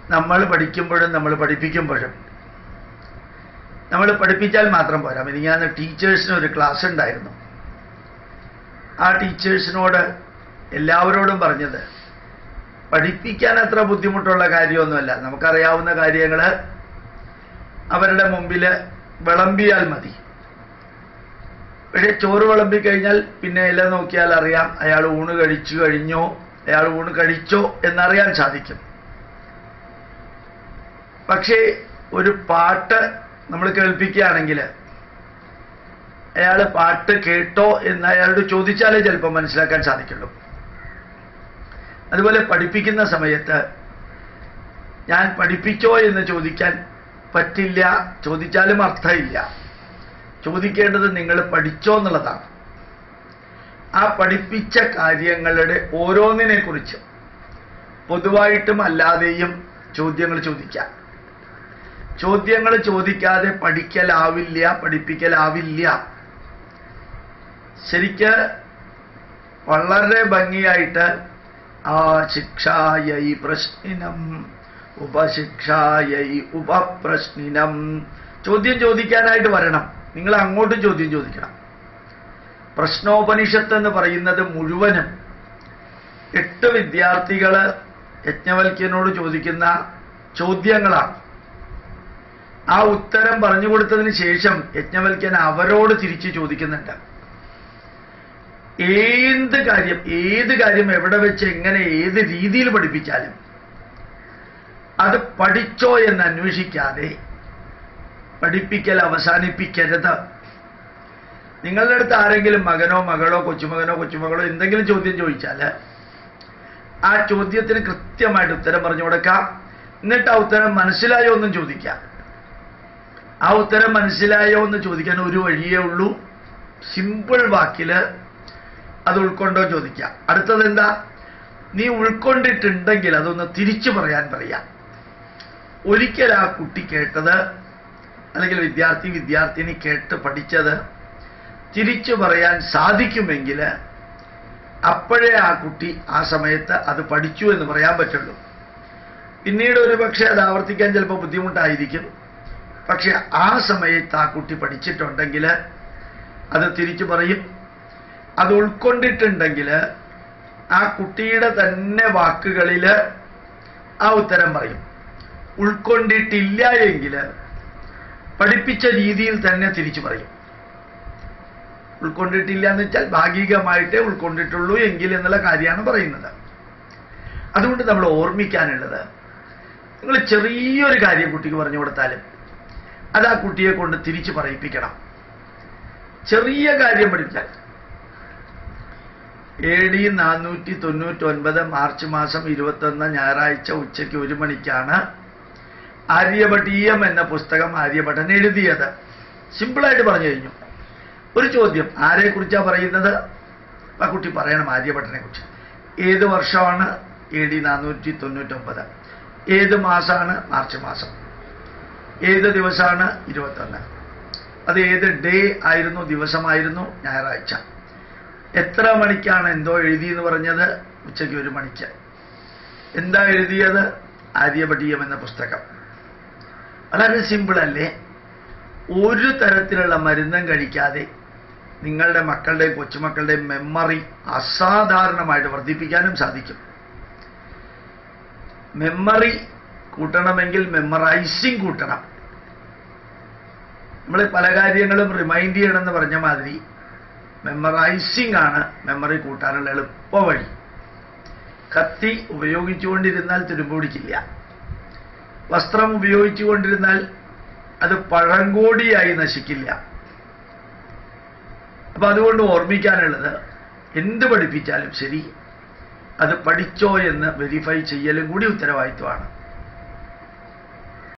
നമ്മൾ പഠിക്കുമ്പോഴും നമ്മൾ പഠിപ്പിക്കുമ്പോഴും നമ്മൾ പഠിപ്പിച്ചാൽ മാത്രം പോരാ മിനിങ്ങാന്ന് ടീച്ചേഴ്സിന് ഒരു ക്ലാസ് ഉണ്ടായിരുന്നു ആ ടീച്ചേഴ്സിനോട് എല്ലാവരോടും പറഞ്ഞത് പഠിപ്പിക്കാൻ അത്ര ബുദ്ധിമുട്ടുള്ള കാര്യമൊന്നുമല്ല നമുക്കറിയാവുന്ന കാര്യങ്ങൾ അവരുടെ മുമ്പിൽ വിളമ്പിയാൽ മതി പക്ഷേ ചോറ് വിളമ്പി കഴിഞ്ഞാൽ പിന്നെ ഇല നോക്കിയാൽ അറിയാം അയാൾ ഊണ് കഴിച്ചു കഴിഞ്ഞോ അയാൾ ഊണ് കഴിച്ചോ എന്നറിയാൻ സാധിക്കും പക്ഷേ ഒരു പാട്ട് നമ്മൾ കേൾപ്പിക്കുകയാണെങ്കിൽ അയാൾ പാട്ട് കേട്ടോ എന്ന് അയാളോട് ചോദിച്ചാലേ ചിലപ്പോൾ മനസ്സിലാക്കാൻ സാധിക്കുള്ളൂ അതുപോലെ പഠിപ്പിക്കുന്ന സമയത്ത് ഞാൻ പഠിപ്പിച്ചോ എന്ന് ചോദിക്കാൻ പറ്റില്ല ചോദിച്ചാലും അർത്ഥമില്ല ചോദിക്കേണ്ടത് നിങ്ങൾ പഠിച്ചോ എന്നുള്ളതാണ് ആ പഠിപ്പിച്ച കാര്യങ്ങളുടെ ഓരോന്നിനെ കുറിച്ചും പൊതുവായിട്ടും അല്ലാതെയും ചോദ്യങ്ങൾ ചോദിക്കാം ചോദ്യങ്ങൾ ചോദിക്കാതെ പഠിക്കലാവില്ല പഠിപ്പിക്കലാവില്ല ശരിക്ക് വളരെ ഭംഗിയായിട്ട് ആ ശിക്ഷായൈ പ്രശ്നിനം ഉപശിക്ഷായൈ ഉപപ്രശ്നിനം ചോദ്യം ചോദിക്കാനായിട്ട് വരണം നിങ്ങൾ അങ്ങോട്ടും ചോദ്യം ചോദിക്കണം പ്രശ്നോപനിഷത്ത് എന്ന് പറയുന്നത് മുഴുവനും എട്ട് വിദ്യാർത്ഥികൾ യജ്ഞവൽക്യനോട് ചോദിക്കുന്ന ചോദ്യങ്ങളാണ് ആ ഉത്തരം പറഞ്ഞു കൊടുത്തതിന് ശേഷം യജ്ഞവൽക്യൻ അവരോട് തിരിച്ച് ചോദിക്കുന്നുണ്ട് ഏത് കാര്യം ഏത് കാര്യം എവിടെ വെച്ച് എങ്ങനെ ഏത് രീതിയിൽ പഠിപ്പിച്ചാലും അത് പഠിച്ചോ എന്ന് അന്വേഷിക്കാതെ പഠിപ്പിക്കൽ അവസാനിപ്പിക്കരുത് നിങ്ങളുടെ അടുത്ത് ആരെങ്കിലും മകനോ മകളോ കൊച്ചുമകനോ കൊച്ചുമകളോ എന്തെങ്കിലും ചോദ്യം ചോദിച്ചാൽ ആ ചോദ്യത്തിന് കൃത്യമായിട്ട് ഉത്തരം പറഞ്ഞു കൊടുക്കാം എന്നിട്ട് ആ ഉത്തരം മനസ്സിലായോ എന്നും ചോദിക്കാം ആ ഉത്തരം മനസ്സിലായോ എന്ന് ചോദിക്കാൻ ഒരു വഴിയേ ഉള്ളൂ സിമ്പിൾ വാക്കില് അത് ഉൾക്കൊണ്ടോ ചോദിക്കാം അടുത്തത് എന്താ നീ ഉൾക്കൊണ്ടിട്ടുണ്ടെങ്കിൽ അതൊന്ന് തിരിച്ചു പറയാൻ പറയാം ഒരിക്കൽ ആ കുട്ടി കേട്ടത് അല്ലെങ്കിൽ വിദ്യാർത്ഥി വിദ്യാർത്ഥിനി കേട്ട് പഠിച്ചത് തിരിച്ചു പറയാൻ സാധിക്കുമെങ്കിൽ അപ്പോഴേ ആ കുട്ടി ആ സമയത്ത് അത് പഠിച്ചു എന്ന് പറയാൻ പറ്റുള്ളൂ പിന്നീട് ഒരു പക്ഷേ അത് ആവർത്തിക്കാൻ ചിലപ്പോൾ ബുദ്ധിമുട്ടായിരിക്കും പക്ഷെ ആ സമയത്ത് ആ കുട്ടി പഠിച്ചിട്ടുണ്ടെങ്കിൽ അത് തിരിച്ചു പറയും അത് ഉൾക്കൊണ്ടിട്ടുണ്ടെങ്കിൽ ആ കുട്ടിയുടെ തന്നെ വാക്കുകളിൽ ആ ഉത്തരം പറയും ഉൾക്കൊണ്ടിട്ടില്ല എങ്കിൽ പഠിപ്പിച്ച രീതിയിൽ തന്നെ തിരിച്ചു പറയും ഉൾക്കൊണ്ടിട്ടില്ല എന്ന് വെച്ചാൽ ഭാഗികമായിട്ടേ ഉൾക്കൊണ്ടിട്ടുള്ളൂ എങ്കിൽ എന്നുള്ള കാര്യമാണ് പറയുന്നത് അതുകൊണ്ട് നമ്മൾ ഓർമ്മിക്കാനുള്ളത് നിങ്ങൾ ചെറിയൊരു കാര്യം കുട്ടിക്ക് പറഞ്ഞു കൊടുത്താലും അത് ആ കുട്ടിയെ കൊണ്ട് തിരിച്ചു പറയിപ്പിക്കണം ചെറിയ കാര്യം പഠിച്ചാൽ എ ഡി നാനൂറ്റി തൊണ്ണൂറ്റി ഒൻപത് മാർച്ച് മാസം ഇരുപത്തൊന്ന് ഞായറാഴ്ച ഉച്ചയ്ക്ക് ഒരു മണിക്കാണ് ആര്യഭട്ടീയം എന്ന പുസ്തകം ആര്യഭട്ടൻ എഴുതിയത് സിമ്പിളായിട്ട് പറഞ്ഞു കഴിഞ്ഞു ഒരു ചോദ്യം ആരെ കുറിച്ചാ പറയുന്നത് ആ കുട്ടി പറയണം ആര്യഭട്ടനെ കുറിച്ച് ഏത് വർഷമാണ് എ ഡി നാനൂറ്റി തൊണ്ണൂറ്റൊമ്പത് ഏത് മാസമാണ് മാർച്ച് മാസം ഏത് ദിവസമാണ് ഇരുപത്തൊന്ന് അത് ഏത് ഡേ ആയിരുന്നു ദിവസമായിരുന്നു ഞായറാഴ്ച എത്ര മണിക്കാണ് എന്തോ എഴുതി എന്ന് പറഞ്ഞത് ഉച്ചയ്ക്ക് ഒരു മണിക്ക് എന്താ എഴുതിയത് ആര്യഭട്ടീയം എന്ന പുസ്തകം വളരെ സിമ്പിൾ അല്ലേ ഒരു തരത്തിലുള്ള മരുന്നും കഴിക്കാതെ നിങ്ങളുടെ മക്കളുടെയും കൊച്ചുമക്കളുടെയും മെമ്മറി അസാധാരണമായിട്ട് വർദ്ധിപ്പിക്കാനും സാധിക്കും മെമ്മറി കൂട്ടണമെങ്കിൽ മെമ്മറൈസിങ് കൂട്ടണം നമ്മൾ പല കാര്യങ്ങളും റിമൈൻഡ് ചെയ്യണമെന്ന് പറഞ്ഞ മാതിരി മെമ്മറൈസിങ് ആണ് മെമ്മറി കൂട്ടാനുള്ള എളുപ്പ വഴി കത്തി ഉപയോഗിച്ചുകൊണ്ടിരുന്നാൽ തുരുമ്പ് പിടിക്കില്ല വസ്ത്രം ഉപയോഗിച്ചുകൊണ്ടിരുന്നാൽ അത് പഴങ്കോടിയായി നശിക്കില്ല അപ്പൊ അതുകൊണ്ട് ഓർമ്മിക്കാനുള്ളത് എന്ത് പഠിപ്പിച്ചാലും ശരി അത് പഠിച്ചോ എന്ന് വെരിഫൈ ചെയ്യലും കൂടി ഉത്തരവാദിത്വമാണ്